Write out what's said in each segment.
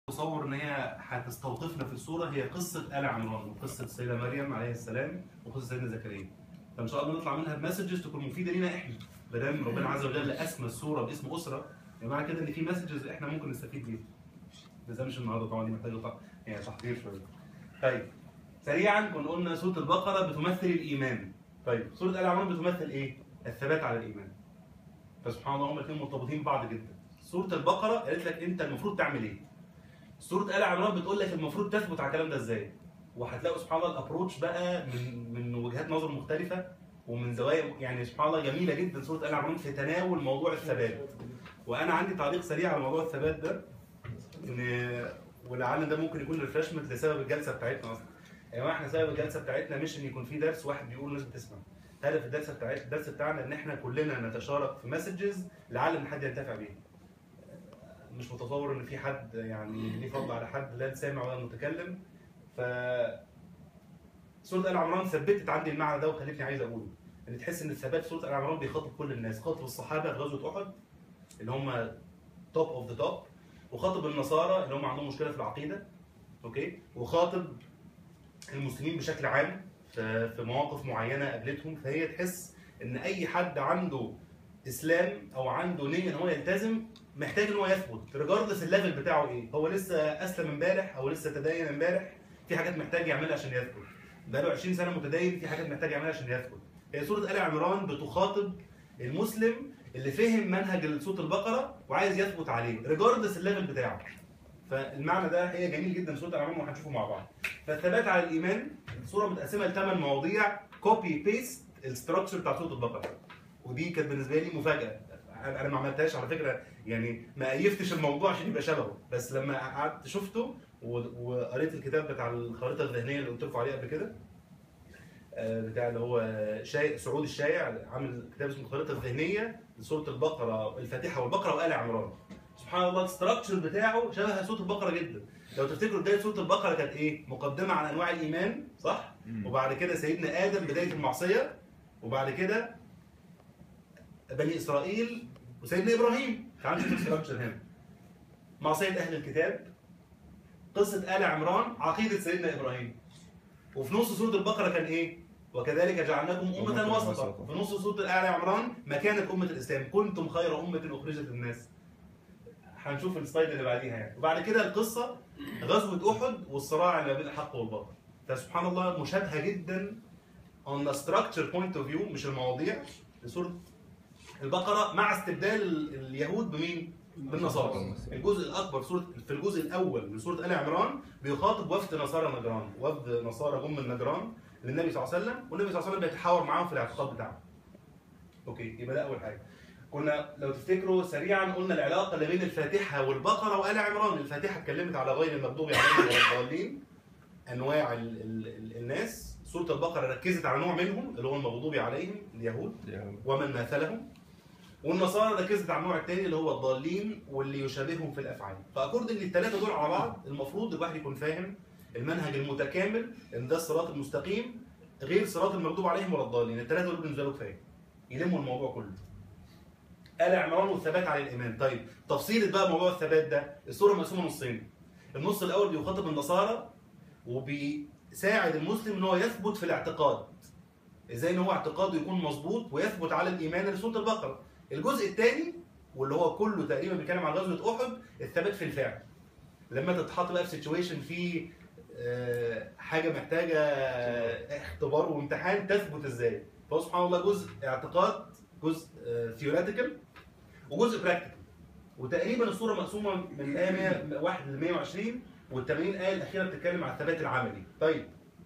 تصور ان هي هتستوقفنا في الصوره هي قصه ال عمران وقصه السيده مريم عليه السلام وقصه سيدنا زكريا فان شاء الله نطلع منها بمسجز تكون مفيده لينا احنا ما دام ربنا عز وجل اسمى الصوره باسم اسره يعني معنى كده ان في مسجز احنا ممكن نستفيد بيها بس ده مش النهارده طبعا دي محتاجه ط- يعني تحضير شويه طيب سريعا كنا قلنا سوره البقره بتمثل الايمان طيب سوره ال عمران بتمثل ايه؟ الثبات على الايمان فسبحان الله هم الاثنين مرتبطين ببعض جدا سوره البقره قالت لك انت المفروض تعمل ايه؟ سوره ال عمران بتقول لك المفروض تثبت على الكلام ده ازاي وهتلاقوا سبحان الله الابروتش بقى من من وجهات نظر مختلفه ومن زوايا يعني سبحان الله جميله جدا سوره ال عمران في تناول موضوع الثبات وانا عندي تعليق سريع على موضوع الثبات ده ان ولعل ده ممكن يكون ريفرشمنت لسبب الجلسه بتاعتنا اصلا يا جماعه احنا سبب الجلسه بتاعتنا مش ان يكون في درس واحد بيقول لازم تسمع هدف الدرس بتاعت الدرس بتاعنا ان احنا كلنا نتشارك في مسجز لعل ان حد ينتفع بيها مش متصور ان في حد يعني ليه فضل على حد لا سامع ولا متكلم ف سوره ال عمران ثبتت عندي المعنى ده وخلتني عايز اقوله ان تحس ان الثبات في سوره ال عمران بيخاطب كل الناس خاطب الصحابه في غزوه احد اللي هم توب اوف ذا توب وخاطب النصارى اللي هم عندهم مشكله في العقيده اوكي وخاطب المسلمين بشكل عام في في مواقف معينه قابلتهم فهي تحس ان اي حد عنده اسلام او عنده نيه ان هو يلتزم محتاج ان هو يثبت ريجاردلس الليفل بتاعه ايه هو لسه اسلم امبارح او لسه تدين امبارح في حاجات محتاج يعملها عشان يثبت بقاله 20 سنه متدين في حاجات محتاج يعملها عشان يثبت هي سوره ال عمران بتخاطب المسلم اللي فهم منهج سوره البقره وعايز يثبت عليه ريجاردلس الليفل بتاعه فالمعنى ده هي جميل جدا سوره ال عمران وهنشوفه مع بعض فالثبات على الايمان الصوره متقسمه لثمان مواضيع كوبي بيست الستراكشر بتاع سوره البقره ودي كانت بالنسبه لي مفاجاه انا أنا ما عملتهاش على فكره يعني ما أيفتش الموضوع عشان يبقى شبهه بس لما قعدت شفته و- وقريت الكتاب بتاع الخريطه الذهنيه اللي قلت لكم عليه قبل كده آه، بتاع اللي هو شاي سعود الشايع عامل كتاب اسمه الخريطه الذهنيه لسوره البقره الفاتحه والبقره وال عمران سبحان الله الستراكشر بتاعه شبه سوره البقره جدا لو تفتكروا بدايه سوره البقره كانت ايه مقدمه عن انواع الايمان صح وبعد كده سيدنا ادم بدايه المعصيه وبعد كده بني اسرائيل وسيدنا ابراهيم تعالوا نشوف الستراكشر هنا معصيه اهل الكتاب قصه ال عمران عقيده سيدنا ابراهيم وفي نص سوره البقره كان ايه وكذلك جعلناكم امه أمة وسطا وسطا. في نص سوره ال عمران مكانه امه الاسلام كنتم خير امه اخرجت للناس هنشوف السلايد اللي بعديها يعني وبعد كده القصه غزوه احد والصراع اللي ما بين الحق والباطل فسبحان الله مشابهه جدا on the structure point of view مش المواضيع لسوره البقره مع استبدال ال- اليهود بمين؟ بالنصارى الجزء الاكبر في سوره في الجزء الاول من سوره ال عمران بيخاطب وفد نصارى نجران وفد نصارى جم من نجران للنبي صلى الله عليه وسلم والنبي صلى الله عليه وسلم بيتحاور معاهم في الاعتقاد بتاعهم اوكي يبقى ده اول حاجه كنا لو تفتكروا سريعا قلنا العلاقه اللي بين الفاتحه والبقره وال عمران الفاتحه اتكلمت على غير المغضوب عليهم ولا الضالين انواع ال ال ال الناس سوره البقره ركزت على نوع منهم اللي هو المغضوب عليهم اليهود ومن ماثلهم والنصارى ركزت على النوع الثاني اللي هو الضالين واللي يشابههم في الافعال فاكوردنج الثلاثه دول على بعض المفروض الواحد يكون فاهم المنهج المتكامل ان ده الصراط المستقيم غير صراط المغضوب عليهم ولا الضالين الثلاثه دول بالنسبه له كفايه يلموا الموضوع كله آل عمران والثبات على الايمان طيب تفصيلة بقى موضوع الثبات ده السوره مقسومه نصين النص الاول بيخاطب النصارى وبيساعد المسلم ان هو يثبت في الاعتقاد ازاي ان هو اعتقاده يكون مظبوط ويثبت على الايمان اللي سوره البقره الجزء الثاني واللي هو كله تقريبا بيتكلم عن غزوه احد الثبات في الفعل لما تتحط بقى في سيتويشن في آه، حاجه محتاجه آه، اختبار وامتحان تثبت ازاي فهو سبحان الله جزء اعتقاد جزء ثيوريتيكال وجزء براكتيكال وتقريبا الصوره مقسومه من الايه 101 ل 120 وال 80 ايه الاخيره بتتكلم عن الثبات العملي طيب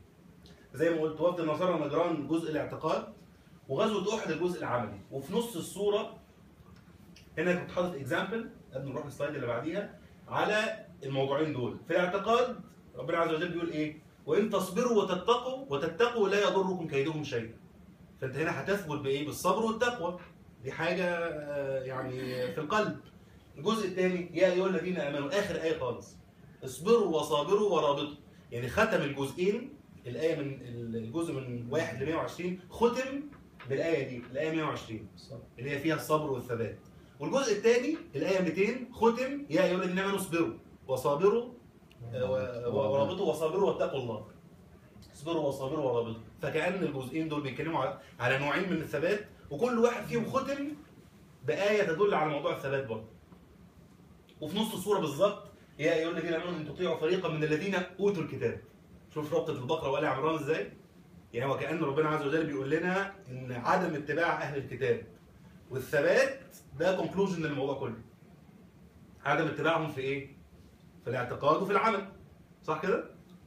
زي ما قلت وفد النصارى نجران جزء الاعتقاد وغزوه احد الجزء العملي وفي نص الصوره هنا كنت حاطط اكزامبل قبل ما نروح السلايد اللي بعديها على الموضوعين دول في الاعتقاد ربنا عز وجل بيقول ايه وان تصبروا وتتقوا وتتقوا لا يضركم كيدهم شيئا فانت هنا هتثبت بايه بالصبر والتقوى دي حاجه آه، يعني في القلب الجزء الثاني يا ايها الذين امنوا اخر ايه خالص اصبروا وصابروا ورابطوا يعني ختم الجزئين الايه من الجزء من 1 ل 120 ختم بالايه دي الايه 120 اللي هي فيها الصبر والثبات والجزء الثاني الايه 200 ختم يا ايها الذين امنوا اصبروا وصابروا آه، و- ورابطوا وصابروا واتقوا الله اصبروا وصابروا ورابطوا فكأن الجزئين دول بيتكلموا على- على نوعين من الثبات وكل واحد فيهم ختم بآية تدل على موضوع الثبات برضه وفي نص السورة بالظبط يا أيها الذين آمنوا إن تطيعوا فريقا من الذين أوتوا الكتاب شوف ربطة البقرة وآل عمران إزاي يعني وكأن ربنا عز وجل بيقول لنا إن عدم اتباع أهل الكتاب والثبات ده كونكلوجن للموضوع كله عدم اتباعهم في إيه؟ في الاعتقاد وفي العمل صح كده؟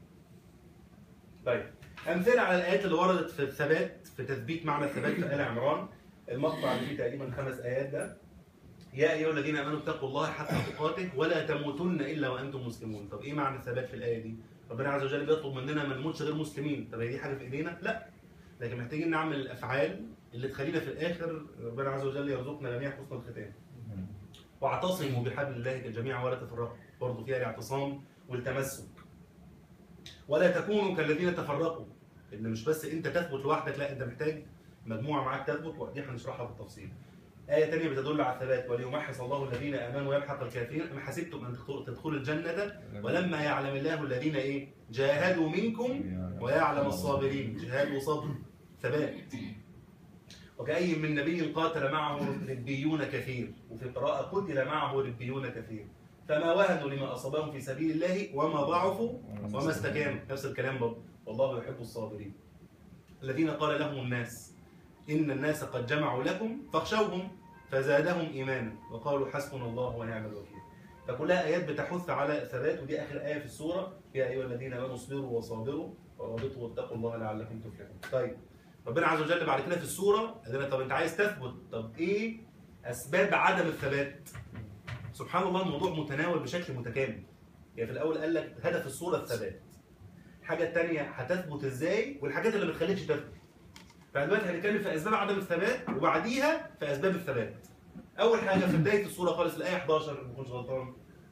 طيب أمثلة على الآيات اللي وردت في الثبات في تثبيت معنى الثبات في آل عمران المقطع اللي فيه تقريبا خمس آيات ده يا أيها الذين آمنوا اتقوا الله حق تقاته ولا تموتن إلا وأنتم مسلمون طب إيه معنى الثبات في الآية دي؟ ربنا عز وجل بيطلب مننا ما نموتش غير مسلمين طب هي دي حاجة في إيدينا؟ لا لكن محتاجين نعمل الأفعال اللي تخلينا في الآخر ربنا عز وجل يرزقنا جميع حسن الختام واعتصموا بحبل الله جميعا ولا تفرقوا برضه فيها الاعتصام والتمسك ولا تكونوا كالذين تفرقوا ان مش بس انت تثبت لوحدك لا انت محتاج مجموعه معاك تثبت ودي هنشرحها بالتفصيل آية تانية بتدل على الثبات وليمحص الله الذين آمنوا ويمحق الكافرين أم حسبتم أن تدخلوا- تدخلوا الجنة ولما يعلم الله الذين إيه جاهدوا منكم ويعلم الصابرين جهاد وصبر ثبات وكأي من نبي قاتل معه ربيون كثير وفي قراءة قتل معه ربيون كثير فما وهنوا لما أصابهم في سبيل الله وما ضعفوا وما استكانوا نفس الكلام برضه والله يحب الصابرين الذين قال لهم الناس إن الناس قد جمعوا لكم فاخشوهم فزادهم إيمانا وقالوا حسبنا الله ونعم الوكيل فكلها آيات بتحث على الثبات ودي آخر آية في السورة يا أيها الذين آمنوا اصبروا وصابروا ورابطوا واتقوا الله لعلكم تفلحون طيب ربنا عز وجل بعد كده في السورة قال لنا طب أنت عايز تثبت طب إيه أسباب عدم الثبات سبحان الله الموضوع متناول بشكل متكامل يعني في الأول قال لك هدف السورة الثبات الحاجة التانية هتثبت ازاي والحاجات اللي ما تخليكش تثبت فدلوقتي هنتكلم في اسباب عدم الثبات وبعديها في اسباب الثبات اول حاجه في بدايه السوره خالص الايه 11 ما كنتش غلطان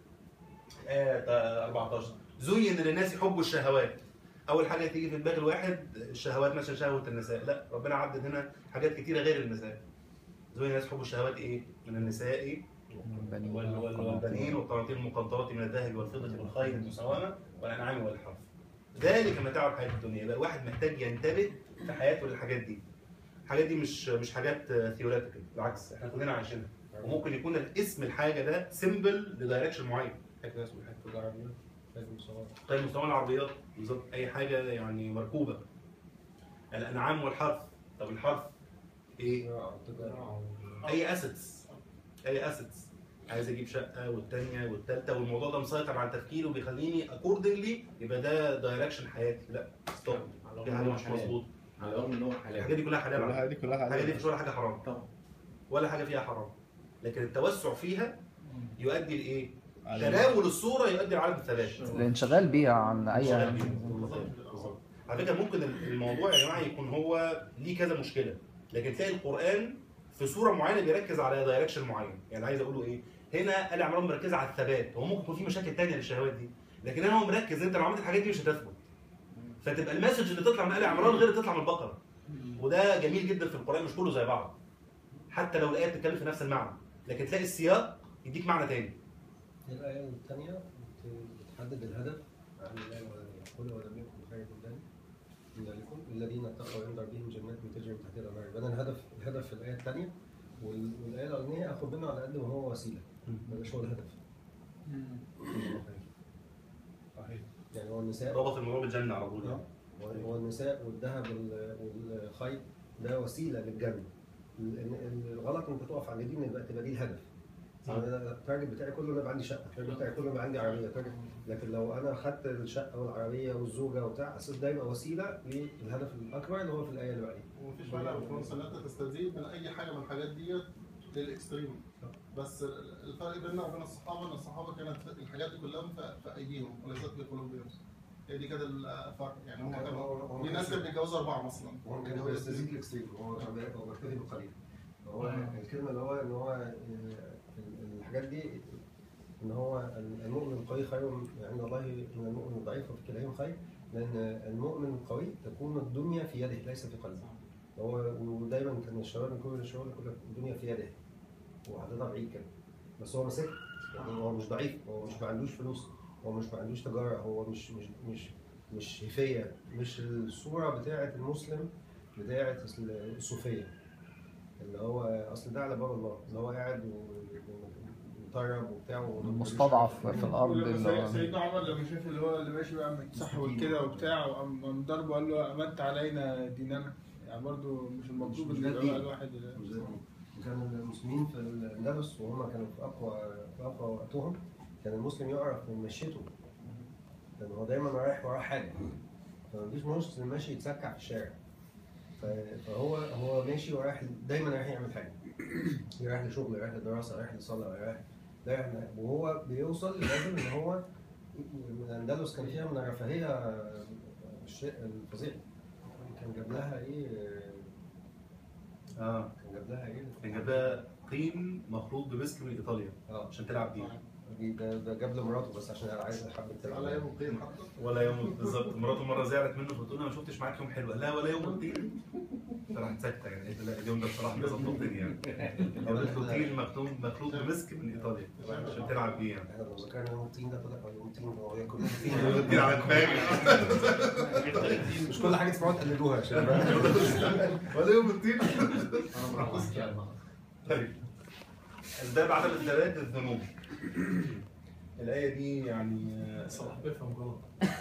ايه 14 زين للناس حب الشهوات اول حاجه تيجي في دماغ الواحد الشهوات مثلا شهوه النساء لا ربنا عدد هنا حاجات كتيره غير النساء زين للناس حب الشهوات ايه من النساء وال- وال- والبنين والقناطير المقنطرة من الذهب والفضة والخيل المسومة والأنعام والحرث. ذلك متاع الحياة الدنيا، يبقى الواحد محتاج ينتبه في حياته للحاجات دي. الحاجات دي مش مش حاجات ثيوريتيكال، بالعكس احنا كلنا عايشينها. وممكن يكون الاسم الحاجة ده سيمبل لدايركشن معين. حاجة اسمه حاجة العربية لازم صواب طيب مستوى العربيات بالظبط أي حاجة يعني مركوبة. الأنعام والحرث، طب الحرث إيه؟ تجارة اي اسيتس اي اسيتس عايز اجيب شقه والثانيه والثالثه والموضوع ده مسيطر على تفكيري وبيخليني اكوردنجلي يبقى ده دايركشن حياتي لا ستوب في حاجه مش مظبوط على الرغم ان هو حلال الحاجات دي كلها حلال على كلها دي كلها فكرة. الحاجات دي حاجات مش ولا حاجه حرام طبعا ولا حاجه فيها حرام لكن التوسع فيها يؤدي لايه؟ على- تناول الصوره يؤدي لعدم الثبات الانشغال بيها عن اي شغال بيه. بالظبط. على فكره ممكن الموضوع يا جماعه يكون هو ليه كذا مشكله لكن تلاقي القران في صوره معينه بيركز على دايركشن معين يعني عايز اقوله ايه هنا ال عمران مركز على الثبات هو ممكن يكون في مشاكل تانية للشهوات دي لكن هنا هو مركز انت لو عملت الحاجات دي مش هتثبت فتبقى المسج اللي تطلع من ال عمران غير اللي تطلع من البقره وده جميل جدا في القران مش كله زي بعض حتى لو الايه بتتكلم في نفس المعنى لكن تلاقي السياق يديك معنى تاني الآية الثانية بتحدد الهدف عن الله يقول ولم يكن خير من ذلك من ذلكم الذين اتقوا عند ربهم جنات تجري من تحتها الأنهار يبقى أنا الهدف الهدف في الآية الثانية وال- والآية الأولانية آخد منه على قد ما هو وسيلة ما يبقاش هو الهدف صحيح يعني هو النساء ربط الموضوع بالجنه على طول آه. هو النساء والذهب وال- والخيل ده وسيله للجنه ال- ال- الغلط انت تقف عند دي ان يبقى تبقى دي الهدف يعني انا التارجت بتاعي كله إن يبقى عندي شقه التارجت بتاعي كله يبقى عندي عربيه التارجت لكن لو انا خدت الشقه والعربيه والزوجه وبتاع اساس ده يبقى وسيله للهدف الاكبر اللي هو في الايه اللي بعديها ومفيش مانع في نفس ان انت تستزيد من اي حاجه من الحاجات ديت للاكستريم بس الفرق بيننا وبين الصحابه ان الصحابه كانت الحاجات دي كلها في- في ايديهم وليست في قلوبهم هي دي كده الفرق يعني هم كانوا في ناس كانت بيتجوزوا اربعه مثلا هو كان بيستزيد الاكستريم هو كان بي- هو بيكتفي بالقليل هو الكلمه اللي هو ان هو آه، ال- الحاجات دي ان هو المؤمن القوي خير عند الله من المؤمن الضعيف وفي كلاهما خير لان المؤمن القوي تكون الدنيا في يده ليس في قلبه هو ودايما كان الشباب كل الشغل يقول لك الدنيا في يده وحاططها بعيد كده بس هو ماسكها يعني هو مش ضعيف هو مش ما عندوش فلوس هو مش ما عندوش تجاره هو مش مش مش مش هفيه مش الصوره بتاعه المسلم بتاعه الصوفيه اللي هو اصل ده على باب الله اللي هو قاعد و- ومطرب وبتاع المستضعف في الارض لما اللي سيد- هو سيدنا عمر لما شاف اللي هو اللي ماشي بقى متسحول كده وبتاع وقام قام ضربه قال له امنت علينا ديننا يعني برضه مش المطلوب مش ان ده يبقى الدين. بقى الواحد مش زي دي. كانوا المسلمين في الاندلس وهم كانوا في اقوى في اقوى وقتهم كان المسلم يعرف من مشيته لان هو دايما رايح وراه حاجه فما فيش مسلم ماشي يتسكع في الشارع ف- فهو هو ماشي ورايح دايما رايح يعمل حاجه رايح لشغل رايح لدراسه رايح لصلاه رايح رايح وهو بيوصل لليفل ان هو الاندلس كان فيها من الرفاهيه الشيء الفظيع كان جاب لها ايه اه كان جاب لها ايه كان جابها طين مخلوط بمسك من ايطاليا اه عشان تلعب بيه دي- ده ده جاب لمراته بس عشان عايز حبه تلعب على يوم القيم حتى ولا يوم بالظبط مراته مره زعلت منه فبتقول له ما شفتش معاك يوم حلو قال لها ولا يوم الطين فراحت ساكته يعني قالت له لا اليوم ده بصراحه ده ظبطني يعني قالت له طين مخلوط مخلوط بمسك من ايطاليا عشان تلعب بيه يعني احنا لو ذكرنا يوم الطين ده طلع يوم الطين هو ياكل الطين على دماغي مش كل حاجه تسمعوها تقلدوها عشان ولا يوم الطين طيب اسباب عدم الثبات الذنوب الايه دي يعني صلاح بيفهم غلط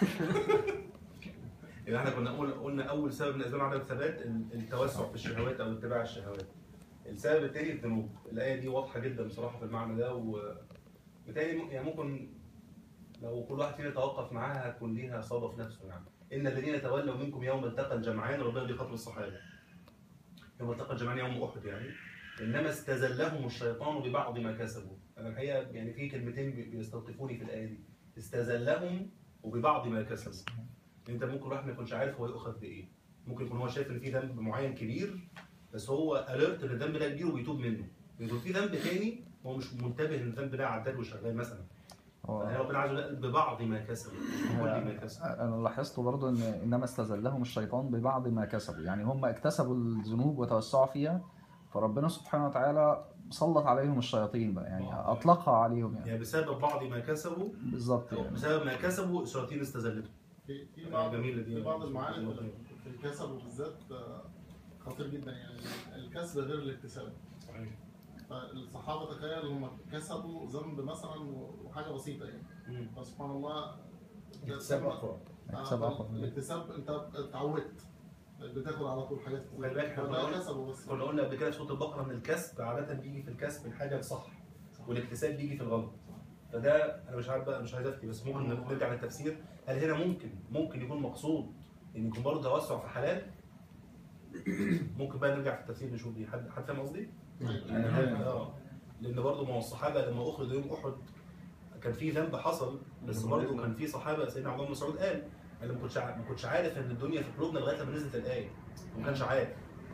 يعني احنا كنا قلنا قلنا اول سبب من اسباب عدم الثبات ال- التوسع في الشهوات او اتباع الشهوات. السبب الثاني الذنوب، الايه دي واضحه جدا بصراحه في المعنى ده وبالتالي م- يعني ممكن لو كل واحد فينا توقف معاها هتكون ليها صدى في نفسه يعني. ان الذين تولوا منكم يوم التقى الجمعان ربنا بيخاطب الصحابه. يوم التقى الجمعان يوم احد يعني انما استزلهم الشيطان ببعض ما كسبوا. انا الحقيقه يعني في كلمتين بي- بيستلطفوني في الايه دي. استزلهم وببعض ما كسبوا. انت ممكن الواحد ما يكونش عارف هو يؤخذ بايه ممكن يكون هو شايف ان في ذنب معين كبير بس هو اليرت ان الذنب ده كبير وبيتوب منه يكون في ذنب تاني هو مش منتبه ان الذنب ده عداد وشغال مثلا يعني هو ربنا عز وجل ببعض ما كسب مش بكل ما كسب انا لاحظت برضو ان انما استزلهم الشيطان ببعض ما كسبوا يعني هم اكتسبوا الذنوب وتوسعوا فيها فربنا سبحانه وتعالى سلط عليهم الشياطين بقى يعني اطلقها عليهم يعني يعني بسبب بعض ما كسبوا بالظبط أو يعني بسبب ما كسبوا الشياطين استزلتهم في في بعض جميله دي في بعض المعاني في في الكسب بالذات آه، خطير جدا يعني الكسب غير الاكتساب صحيح فالصحابه تخيل هم كسبوا ذنب مثلا وحاجه بسيطه يعني مم. فسبحان الله ده اكتساب اقوى اكتساب اقوى الاكتساب انت اتعودت بتاخد على طول حاجات كتير. وخلي بالك احنا فده قلنا- كسبه بس كنا قلنا قبل كده في سوره البقره ان الكسب عاده بيجي في الكسب الحاجه الصح والاكتساب بيجي في الغلط فده انا مش عارف بقى مش عايز افتي بس ممكن نرجع للتفسير هل هنا ممكن ممكن يكون مقصود ان يكون برضه توسع في حلال ممكن بقى نرجع في التفسير نشوف دي حد حد فاهم قصدي؟ يعني هل- اه لان برضه ما هو الصحابه لما اخرجوا يوم احد كان في ذنب حصل بس برضه كان في صحابه سيدنا عبد الله بن مسعود قال انا ما كنتش ع- ما كنتش عارف ان الدنيا في قلوبنا لغايه لما نزلت الايه ما كانش عارف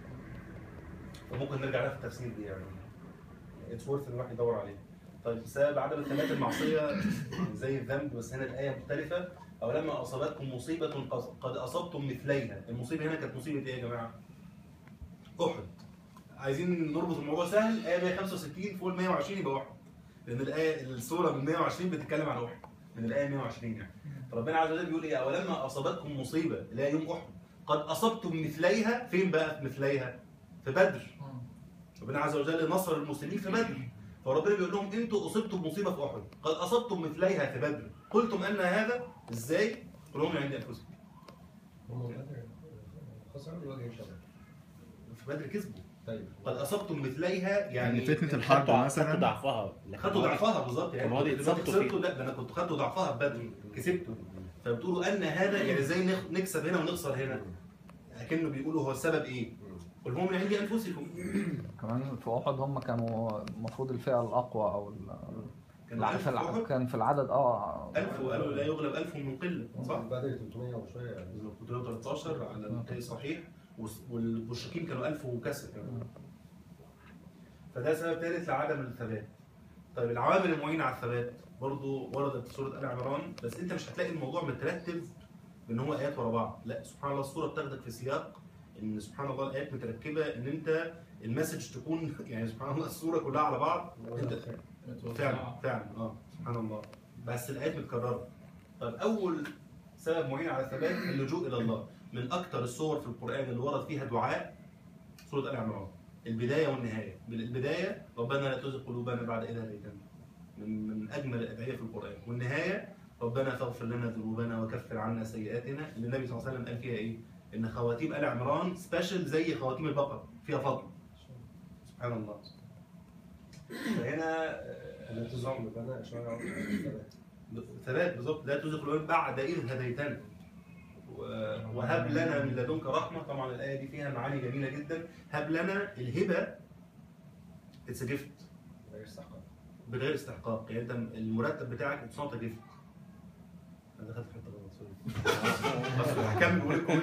وممكن نرجع لها في التفسير دي يعني اتس ورث ان الواحد يدور عليه طيب بسبب عدم الثبات المعصيه زي الذنب بس هنا الايه مختلفه او لما اصابتكم مصيبه قد- قد اصبتم مثليها المصيبه هنا كانت مصيبه ايه يا جماعه؟ احد عايزين نربط الموضوع سهل ايه 165 فوق ال 120 يبقى احد لان الايه السوره من 120 بتتكلم عن احد من الايه 120 يعني ربنا عز وجل بيقول ايه اولما اصابتكم مصيبه اللي هي يوم احد قد اصبتم مثليها فين بقى مثليها؟ في بدر ربنا عز وجل نصر المسلمين في بدر فربنا بيقول لهم انتوا اصبتم مصيبه في احد قد اصبتم مثليها في بدر قلتم ان هذا ازاي؟ قل هم عند انفسكم هم بدر خسروا الوجه ان شاء الله في بدر كسبوا طيب قد اصبتم مثليها يعني يعني فتنة الحرب خدتوا مثلا ضعفها خدتوا ضعفها بالظبط يعني طب هو دي كنتوا دلوقتي اتصبتوا خسرتوا لا ده انا كنت خدتوا ضعفها في بدر كسبتوا فبتقولوا ان هذا يعني ازاي نخ- نكسب هنا ونخسر هنا لكنه بيقولوا هو السبب ايه؟ قل هو من عند انفسكم كمان في احد هم كانوا المفروض الفئه الاقوى او ال- كان الع- الألف في الع- أحد كان في العدد اه 1000 وقالوا لا يغلب 1000 من قله صح؟ بدر 300 وشويه يعني 313 على التالي صحيح والس- والمشركين كانوا 1000 وكسر كمان فده سبب ثالث لعدم الثبات طيب العوامل المعينه على الثبات برضو وردت في سوره ال عمران بس انت مش هتلاقي الموضوع مترتب بان هو ايات ورا بعض لا سبحان الله السوره بتاخدك في سياق ان سبحان الله الايات متركبه ان انت المسج تكون يعني سبحان الله السوره كلها على بعض انت فعلا فعلا اه سبحان الله بس الايات متكرره طيب اول سبب معين على الثبات اللجوء الى الله من اكثر الصور في القران اللي ورد فيها دعاء سوره ال عمران البدايه والنهايه من البدايه ربنا لا تزغ قلوبنا بعد اذ هديتنا من من اجمل الادعيه في القران والنهايه ربنا فاغفر لنا ذنوبنا وكفر عنا سيئاتنا اللي النبي صلى الله عليه وسلم قال فيها ايه؟ ان خواتيم ال عمران سبيشال زي خواتيم البقره فيها فضل سبحان الله فهنا آه، لا تزعم بنا اشاره على الثبات. ثبات بالظبط لا تزغ قلوبنا بعد اذ هديتنا و- وهب لنا من لدنك رحمه طبعا الايه دي فيها معاني جميله جدا هب لنا الهبه اتس جيفت غير استحقاق بغير استحقاق يعني انت المرتب بتاعك اتس نوت جيفت انا دخلت في حته غلط سوري بس هكمل بقول لكم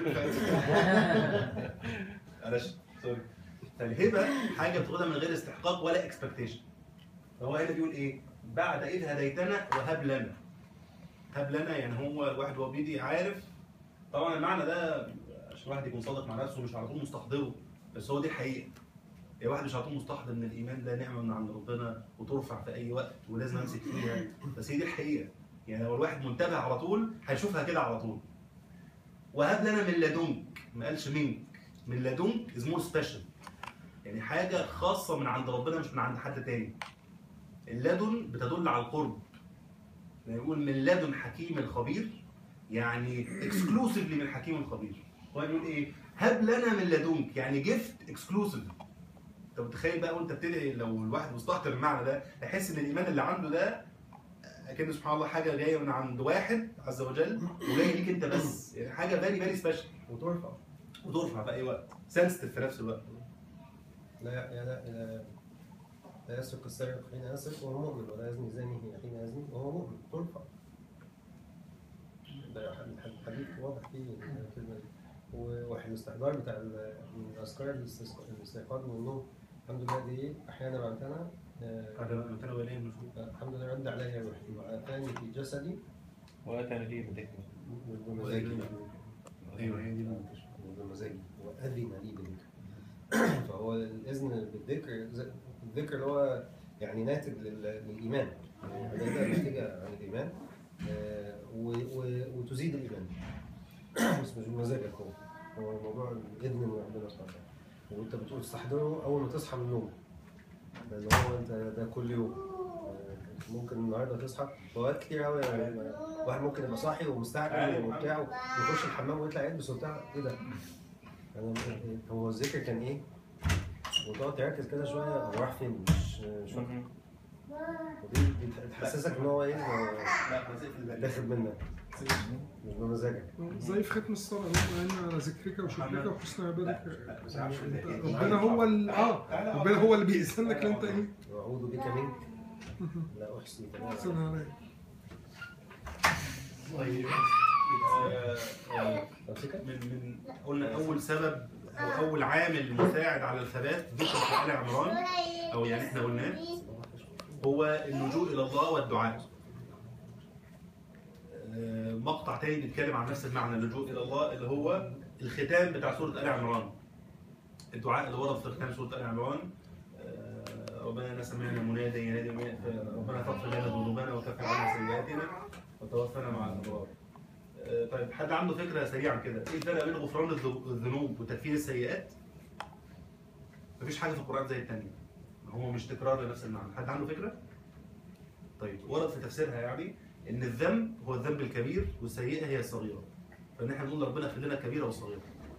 معلش سوري فالهبه حاجه بتاخدها من غير استحقاق ولا اكسبكتيشن فهو هنا بيقول ايه؟ بعد اذ هديتنا وهب لنا هب لنا يعني هو الواحد وهو بيدي عارف طبعا المعنى ده عشان الواحد يكون صادق مع نفسه مش على طول مستحضره بس هو دي الحقيقه يا واحد مش على طول مستحضر ان الايمان ده نعمه من عند ربنا وترفع في اي وقت ولازم امسك فيها بس هي دي الحقيقه يعني لو الواحد منتبه على طول هيشوفها كده على طول وهب لنا من لدنك ما قالش منك من لدنك از مور سبيشال يعني حاجه خاصه من عند ربنا مش من عند حد تاني اللدن بتدل على القرب يعني يقول من لدن حكيم الخبير يعني اكسكلوسيفلي من حكيم الخبير هو بيقول ايه هب لنا من لدنك يعني جيفت اكسكلوسيف انت متخيل بقى وانت بتدعي لو الواحد مستحضر المعنى ده يحس ان الايمان اللي عنده ده اكن سبحان الله حاجه جايه من عند واحد عز وجل وجايه ليك انت بس يعني حاجه فيري فيري سبيشال وترفع وترفع في اي وقت سنسيتيف في نفس الوقت لا لا لا لا يسرق السارق حين يسرق وهو مؤمن ولا يزني الزاني حين يزني وهو مؤمن ترفع ده الحديث واضح فيه الكلمه دي وواحد الاستحضار بتاع ال- من اذكار الاستيق- الاستيقاظ من النوم الحمد لله دي احيانا بعدها هذا ما كان وليه النشور الحمد لله رد علي روحي وعافاني في جسدي وكان لي بذكر مش بمزاجي ايوه هي دي مش بمزاجي واذن لي بالذكر فهو الاذن بالذكر ز- الذكر اللي هو يعني ناتج لل- للايمان يعني عباده ناتجه عن الايمان آه، و- و- وتزيد الايمان بس مش بمزاجك هو هو موضوع الاذن من ربنا سبحانه وتعالى وانت بتقول تستحضره اول ما تصحى من النوم ده اللي هو انت ده كل يوم آه، ممكن النهارده تصحى اوقات كتير قوي واحد ممكن يبقى صاحي ومستعجل وبتاع ويخش الحمام ويطلع يلبس وبتاع ايه ده؟ أنا هو الذكر كان ايه؟ وتقعد تركز كده شويه هو راح فين مش مش فاكر ودي دي تحسسك ان هو ايه إنه لا بس اقفل الباب. داخل منك مش بمزاجك زي في ختم الصلاة اللهم إنا على ذكرك وشكرك وحسن عبادك لا، بس عارف أنت- إيه؟ ربنا هو ال- اه ربنا هو اللي بيأذن لك ان انت ايه واعوذ بك منك لا احصي ثناء عليك. أحسن عليك طيب آه، آه، امسكها من من قلنا اول سبب او اول عامل مساعد على الثبات ذكر في ال عمران او يعني احنا قلناه هو اللجوء الى الله والدعاء. آه، مقطع تاني بيتكلم عن نفس المعنى اللجوء الى الله اللي هو الختام بتاع سوره ال عمران. الدعاء اللي ورد في ختام سوره ال عمران آه، ربنا انا سمعنا مناديا ينادي من- ربنا تغفر لنا ذنوبنا وكفر عنا سيئاتنا وتوفنا مع الابرار. آه، طيب حد عنده فكره سريعا كده ايه الفرق بين غفران الذو- الذنوب وتكفير السيئات؟ مفيش حاجه في القران زي الثانيه هو مش تكرار لنفس المعنى حد عنده فكره؟ طيب ورد في تفسيرها يعني ان الذنب هو الذنب الكبير والسيئه هي الصغيره فان احنا نقول ربنا اغفر لنا الكبيره والصغيره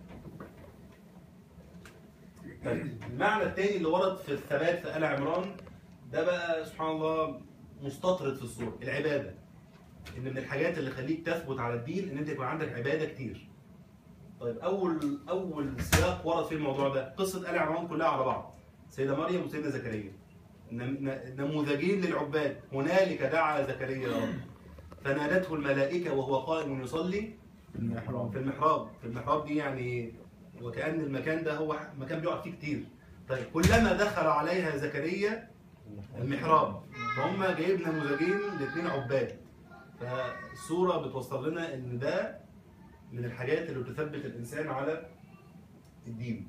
طيب المعنى الثاني اللي ورد في الثبات في ال عمران ده بقى سبحان الله مستطرد في الصوره العباده ان من الحاجات اللي تخليك تثبت على الدين ان انت يكون عندك عباده كتير. طيب اول اول سياق ورد فيه الموضوع ده قصه ال عمران كلها على بعض. سيده مريم وسيدنا زكريا. نم- ن- نموذجين للعباد هنالك دعا زكريا ربه فنادته الملائكه وهو قائم يصلي في المحراب في المحراب في المحراب دي يعني وكأن المكان ده هو مكان بيقعد فيه كتير طيب كلما دخل عليها زكريا المحراب فهم جايب نموذجين لاثنين عباد فالصورة بتوصل لنا ان ده من الحاجات اللي بتثبت الانسان على الدين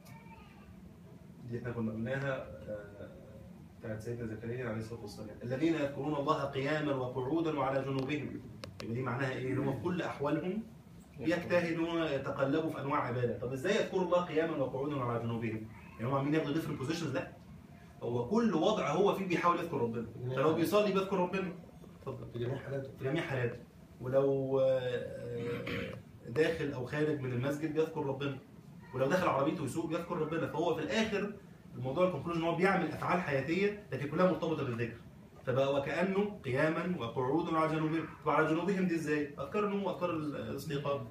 دي احنا كنا قلناها آه، بتاعت سيدنا زكريا عليه الصلاه والسلام الذين يذكرون الله قياما وقعودا وعلى جنوبهم يبقى دي معناها ايه؟ ان هم في كل احوالهم بيجتهدوا يتقلبوا في انواع عباده، طب ازاي يذكروا الله قياما وقعودا وعلى جنوبهم؟ يعني هم عاملين ياخدوا ديفرنت بوزيشنز؟ لا هو كل وضع هو فيه بيحاول يذكر ربنا، فلو بيصلي بيذكر ربنا اتفضل في جميع حالاته في جميع حالاته ولو آه، آه، داخل او خارج من المسجد بيذكر ربنا ولو داخل عربيته يسوق بيذكر ربنا فهو في الاخر الموضوع الكونكلوجن ان هو بيعمل افعال حياتيه لكن كلها مرتبطه بالذكر فبقى وكانه قياما وقعودا على جنوبهم طب على جنوبهم دي ازاي؟ اذكار النوم واذكار الاستيقاظ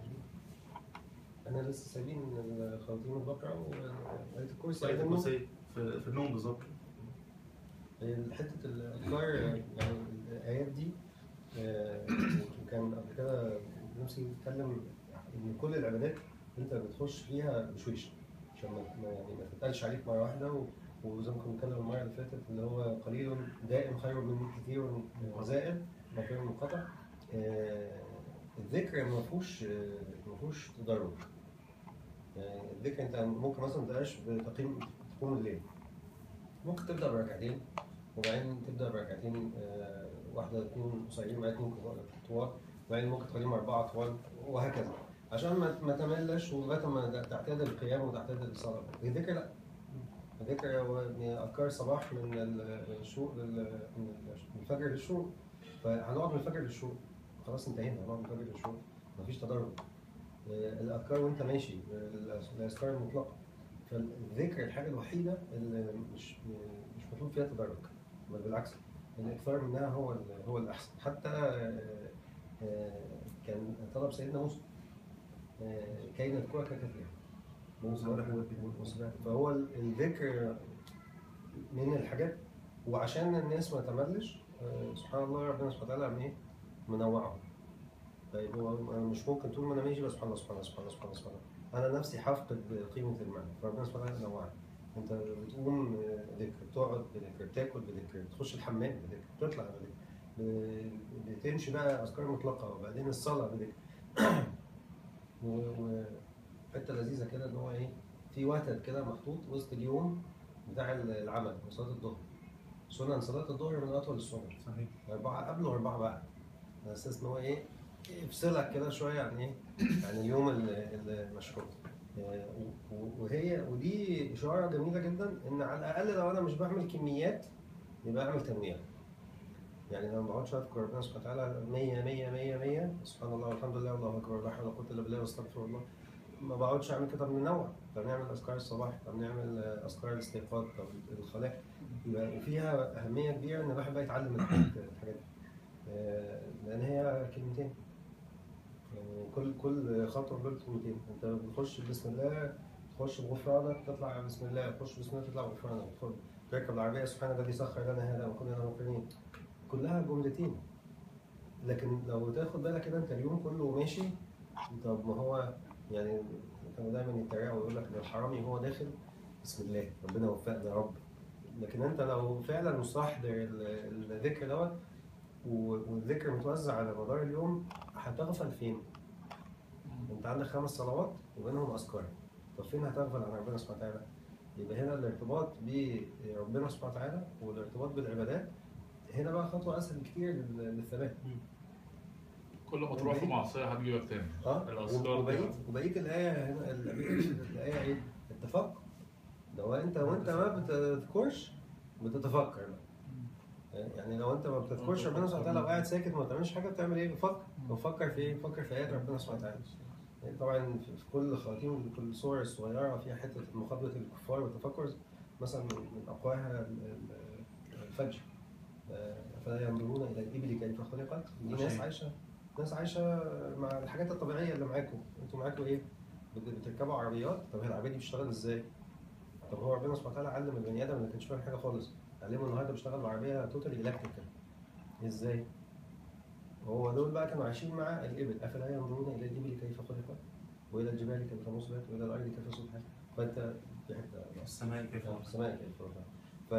انا لسه سايبين الخواتيم البقره وآية الكرسي آية عايزين نقول. الكرسي في, في النوم بالظبط حته الاذكار يعني الايات دي آه، كان قبل كده نفسي نتكلم ان كل العبادات انت بتخش فيها بشويش عشان ما ما- يعني ما تتقالش عليك مره واحده و- وزي ما كنا بنتكلم المره اللي فاتت اللي هو قليل دائم خير من كثير وزائد وخير من قطع آه، الذكر ما فيهوش آه، ما فيهوش تدرج يعني الذكر انت ممكن مثلا ما تبقاش بتقييم تقوم الليل ممكن تبدا بركعتين وبعدين تبدا بركعتين آه، واحده اثنين قصيرين وبعدين اثنين طوال وبعدين ممكن تخليهم اربعه طوال وهكذا عشان ما ما تملش ولغايه ما تعتاد القيام وتعتاد الصلاه الذكر لا الذكر هو من اذكار الصباح من ال- الشروق لل- من الفجر للشروق فهنقعد من الفجر للشروق خلاص انتهينا هنقعد من الفجر للشروق مفيش تدرج آه، الاذكار وانت ماشي آه، الاذكار المطلقه فالذكر الحاجه الوحيده اللي مش مش مطلوب فيها تدرج بل بالعكس الاكثار منها هو ال- هو الاحسن حتى آه، آه، كان طلب سيدنا موسى آه، كي نذكرك كثيرا موسى موسى فهو ال- الذكر من الحاجات وعشان الناس ما تملش آه، سبحان الله ربنا سبحانه وتعالى عم ايه منوعهم طيب هو أنا مش ممكن طول ما انا ماشي بس سبحان الله سبحان الله سبحان الله سبحان الله سبحان الله انا نفسي هفقد قيمه المعنى فربنا سبحانه وتعالى نوعني انت بتقوم آه، ذكر بتقعد بذكر بتاكل بذكر بتخش الحمام بذكر بتطلع بذكر ب- بتمشي بقى اذكار مطلقه وبعدين الصلاه بذكر و- وحته لذيذه كده ان هو ايه في وتد كده محطوط وسط اليوم بتاع العمل صلاه الظهر سنن صلاه الظهر من اطول السنن صحيح أربعة قبل وأربعة بعد على أساس إن هو إيه يفصلك كده شوية عن إيه عن اليوم ال- المشهور آه، و- و- وهي ودي إشارة جميلة جدا إن على الأقل لو أنا مش بعمل كميات يبقى أعمل تنويع يعني لو ما بقعدش أذكر ربنا سبحانه وتعالى 100 100 100 100 سبحان الله والحمد لله والله أكبر لا حول ولا قوة إلا بالله واستغفر الله ما بقعدش أعمل كده بننوع طب نعمل أذكار الصباح طب نعمل آه، أذكار الاستيقاظ طب الخلاء يبقى وفيها أهمية كبيرة إن الواحد بقى يتعلم الحاجات الحاجات دي آه، لان هي كلمتين يعني كل كل خطوه دول كلمتين انت بتخش بسم الله تخش بغفرانك تطلع بسم الله تخش بسم الله تطلع بغفرانك تدخل تركب العربيه سبحان الذي سخر لنا هذا وكنا له مقرنين كلها جملتين لكن لو تاخد بالك كده انت اليوم كله ماشي طب ما هو يعني كانوا دايما يتريقوا ويقول لك ان الحرامي هو داخل بسم الله ربنا وفقنا يا رب لكن انت لو فعلا مستحضر ال- الذكر دوت و- والذكر متوزع على مدار اليوم هتغفل فين؟ انت عندك خمس صلوات وبينهم اذكار طب فين هتغفل عن ربنا سبحانه وتعالى؟ يبقى هنا الارتباط بربنا سبحانه وتعالى والارتباط بالعبادات هنا بقى خطوه اسهل بكتير لل- للثبات كل ما تروح في معصيه هتجيبك تاني اه الأذكار وبقيه وبقيه الايه هنا ال- بقية الايه ايه؟ التفكر ده هو انت وانت ما بتذكرش بتتفكر بقى يعني لو انت ما بتذكرش ربنا سبحانه وتعالى وقاعد ساكت ما بتعملش حاجه بتعمل ايه؟ بتفكر بتفكر في ايه؟ بتفكر في ايات ربنا سبحانه وتعالى يعني طبعا في في كل خواتيم كل الصور الصغيره فيها حته مخاطبه الكفار والتفكر مثلا من من اقواها ال- ال- الفجر آه، فلا ينظرون الى الابل كيف خلقت دي ناس عايشه ناس عايشه مع الحاجات الطبيعيه اللي معاكم انتوا معاكم ايه؟ بت- بتركبوا عربيات طب هي العربيه دي بتشتغل ازاي؟ طب هو ربنا سبحانه وتعالى علم البني ادم اللي ما كانش فاهم حاجه خالص علمه النهارده بيشتغل بعربيه توتالي الكتريكال ازاي؟ هو دول بقى كانوا عايشين مع الابل افلا ينظرون الى الابل كيف خلقت والى الجبال كيف نصبت والى الارض كيف سطحت فانت في حته السماء كيف في السماء كيف رفعت ف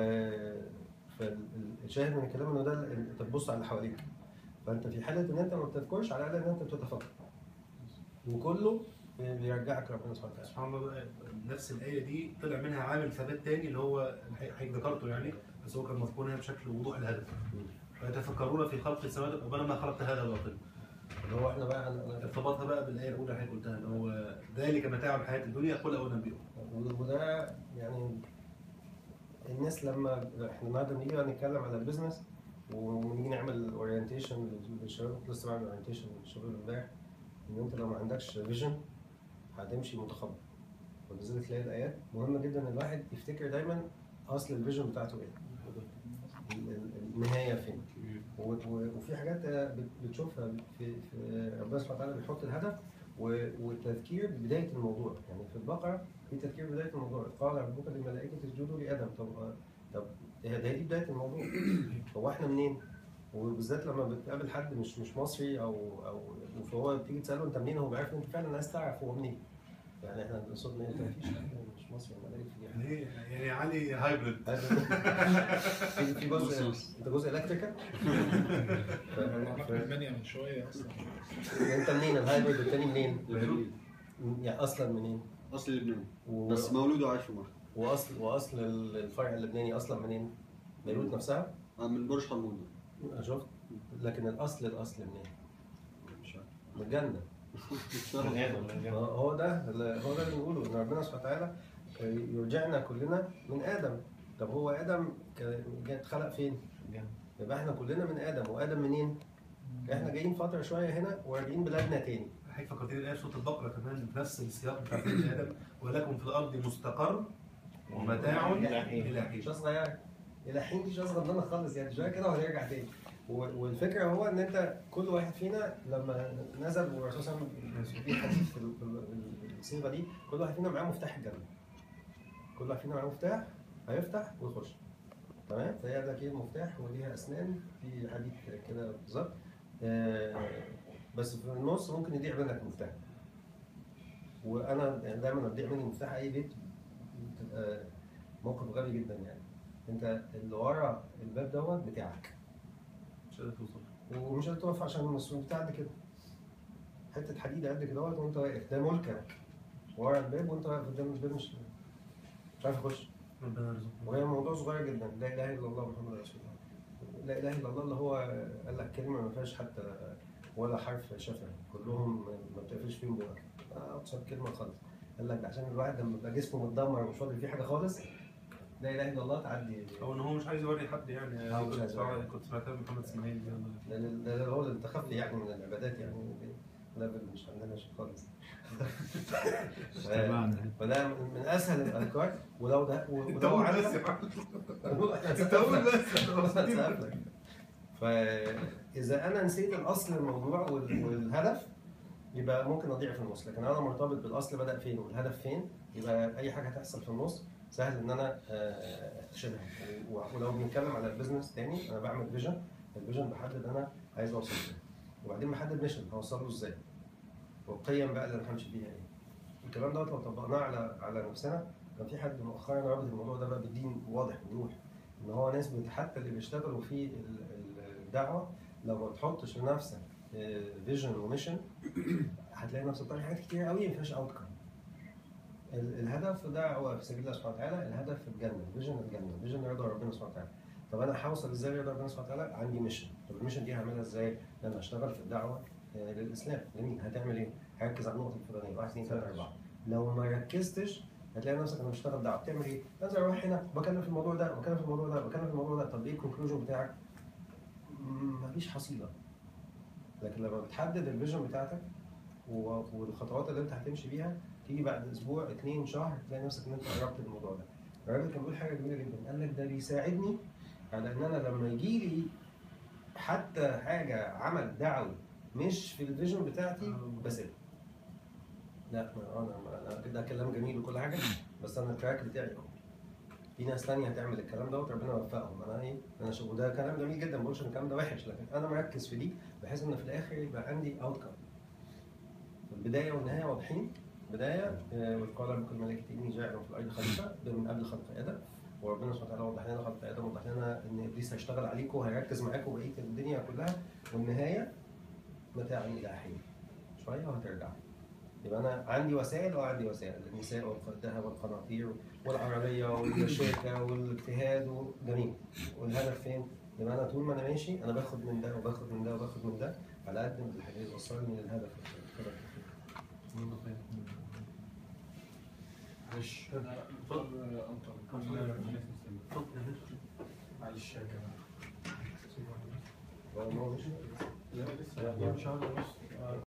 فالشاهد من الكلام انه ده ال- انت تبص على اللي حواليك فانت في حاله ان انت ما بتذكرش على الاقل ان انت بتتفكر وكله بيرجعك ربنا سبحانه وتعالى سبحان الله بقى نفس الآية دي طلع منها عامل ثبات تاني اللي هو حضرتك ذكرته يعني بس هو كان مذكور هنا بشكل وضوح الهدف ويتفكرون في خلق السماوات ربنا ما خلقت هذا باطلا اللي هو احنا بقى انا أنا- ارتبطها بقى بالايه الاولى اللي حضرتك قلتها اللي هو ذلك متاع الحياه الدنيا قل او نبئه وده يعني الناس لما احنا النهارده بنيجي بقى نتكلم على البيزنس ونيجي نعمل اورينتيشن للشباب كنت لسه بعمل اورينتيشن للشباب امبارح ان انت لو ما عندكش فيجن هتمشي متخبط ولذلك تلاقي الايات مهم جدا ان الواحد يفتكر دايما اصل الفيجن بتاعته ايه ال- ال- النهايه فين و- و- وفي حاجات بت- بتشوفها في, في ربنا سبحانه وتعالى بيحط الهدف و- والتذكير ببدايه الموضوع يعني في البقره في تذكير بدايه الموضوع قال ربك للملائكه اسجدوا لادم طب طب ده ده دي بدايه الموضوع هو احنا منين؟ وبالذات لما بتقابل حد مش مش مصري او او فهو بتيجي تساله انت منين هو بيعرف ان انت فعلا عايز تعرف هو منين يعني احنا قصدنا انت مفيش حد مش مصري انا لقيت في يعني إيه؟ يعني علي هايبرد في في جزء انت جزء الكتريكال رحنا المانيا من شويه اصلا انت منين الهايبرد التاني منين؟ يعني اصلا منين؟ اصل لبنان و... بس مولود وعايش في مصر واصل واصل الفرع اللبناني اصلا منين؟ بيروت نفسها؟ آه، من برج حمود شفت؟ لكن الاصل الاصل منين؟ مش عارف من الجنه مش عارف. بني آدم من جنب. هو هو ده هو ده اللي بنقوله ان ربنا سبحانه وتعالى يرجعنا كلنا من ادم طب هو ادم ك- جه اتخلق فين؟ جنب. يبقى احنا كلنا من ادم وادم منين؟ احنا جايين فتره شويه هنا وراجعين بلادنا تاني حضرتك فكرتني الايه في سوره البقره كمان بنفس السياق بتاع سيدنا ادم ولكم في الارض مستقر ومتاع إلى حين. الى حين مش صغير الى حين دي مش صغيره خالص يعني شويه كده وهنرجع تاني و- والفكره هو ان انت كل واحد فينا لما نزل والرسول صلى الله عليه وسلم في حديث في ال- في ال- الصيغه دي كل واحد فينا معاه مفتاح الجنه كل واحد فينا معاه مفتاح هيفتح ويخش تمام فهي ده كده مفتاح وليها اسنان في حديث كده بالظبط آه، بس في النص ممكن يضيع منك المفتاح وانا يعني دايما بضيع مني مفتاح اي بيت بتبقى موقف غبي جدا يعني انت اللي ورا الباب دوت بتاعك مش قادر توصل ومش هتقف عشان المسؤول بتاع قد كده حته حديد قد كده دوت وانت واقف ده ملكك ورا الباب وانت واقف قدام الباب مش مش عارف اخش ربنا يرزقنا وهي موضوع صغير جدا لا اله الا الله محمد رسول الله لا اله الا الله اللي هو قال لك كلمه ما فيهاش حتى ولا حرف شفوي كلهم ما بتقفلش فيهم بقك ابسط كلمه خالص قال لك ده عشان الواحد لما يبقى جسمه متدمر ومش فاضل فيه حاجه خالص لا اله الا الله تعدي او ان هو مش عايز يوري حد يعني هو مش كنت عايز يوري. سمعت- كنت سمعتها من محمد اسماعيل دي والله. ده ده ده هو التخفي يعني من العبادات يعني ليفل مش عندنا شيء خالص فده من من اسهل الاذكار ولو ده ولو أول عندك بس يا معلم. انت أول بس. فاذا انا نسيت الاصل الموضوع وال- والهدف يبقى ممكن اضيع في النص لكن انا مرتبط بالاصل بدا فين والهدف فين يبقى اي حاجه هتحصل في النص سهل ان انا آه، اكتشفها و- ولو بنتكلم على البيزنس تاني انا بعمل فيجن الفيجن بحدد انا عايز اوصل ازاي وبعدين بحدد ميشن هوصل له ازاي والقيم بقى اللي انا همشي بيها ايه الكلام دوت لو طبقناه على على نفسنا كان في حد مؤخرا رابط الموضوع ده بقى بالدين واضح وضوح ان هو ناس بت- حتى اللي بيشتغلوا في ال- ال- الدعوه لو ما تحطش لنفسك فيجن وميشن هتلاقي نفسك بتعمل حاجات كتير قوي ما فيهاش اوت الهدف ده هو في سبيل الله سبحانه وتعالى الهدف الجنه فيجن الجنه فيجن رضا ربنا سبحانه وتعالى طب انا هوصل ازاي لرضا ربنا سبحانه وتعالى عندي ميشن طب الميشن دي هعملها ازاي؟ ان انا اشتغل في الدعوه آه، للاسلام جميل هتعمل ايه؟ هركز على النقطه الفلانيه 1 2 3 4 لو ما ركزتش هتلاقي نفسك انا بشتغل دعوه بتعمل ايه؟ انزل اروح هنا بكلم في الموضوع ده بكلم في الموضوع ده بكلم في الموضوع ده طب ايه الكونكلوجن بتاعك؟ مم، مفيش حصيله لكن لما بتحدد الفيجن بتاعتك و- والخطوات اللي انت هتمشي بيها تيجي بعد اسبوع اثنين شهر تلاقي نفسك ان انت قربت من الموضوع ده. الراجل كان بيقول حاجه جميله جدا قال لك ده بيساعدني على ان انا لما يجي لي حتى حاجه عمل دعوي مش في الفيجن بتاعتي بسيبها. لا ما انا ما انا ده كلام جميل وكل حاجه بس انا التراك بتاعي اهو. في ناس تانية هتعمل الكلام دوت ربنا يوفقهم انا ايه انا شو وده كلام جميل جدا ما بقولش ان الكلام ده وحش لكن انا مركز في دي بحيث ان في الاخر يبقى عندي اوت كم البدايه والنهايه واضحين بدايه آه، وإذ قال ربك الملائكه اني جاعل في الارض خليفه ده من قبل خلق ادم وربنا سبحانه وتعالى وضح لنا خلق ادم وضح لنا ان ابليس هيشتغل عليكم وهيركز معاكم بقيه الدنيا كلها والنهايه متاع الى حين شويه وهترجعوا يبقى انا عندي وسائل وعندي وسائل النساء والذهب والقناطير والعربيه والشركه والاجتهاد جميل والهدف فين؟ يبقى انا طول ما انا ماشي انا باخد من ده وباخد من ده وباخد من ده على قد ما الحاجات وصلني للهدف اتفضل. معلش انا مضطر انطلق معلش يا جماعه هو مش لا لسه شهر ونص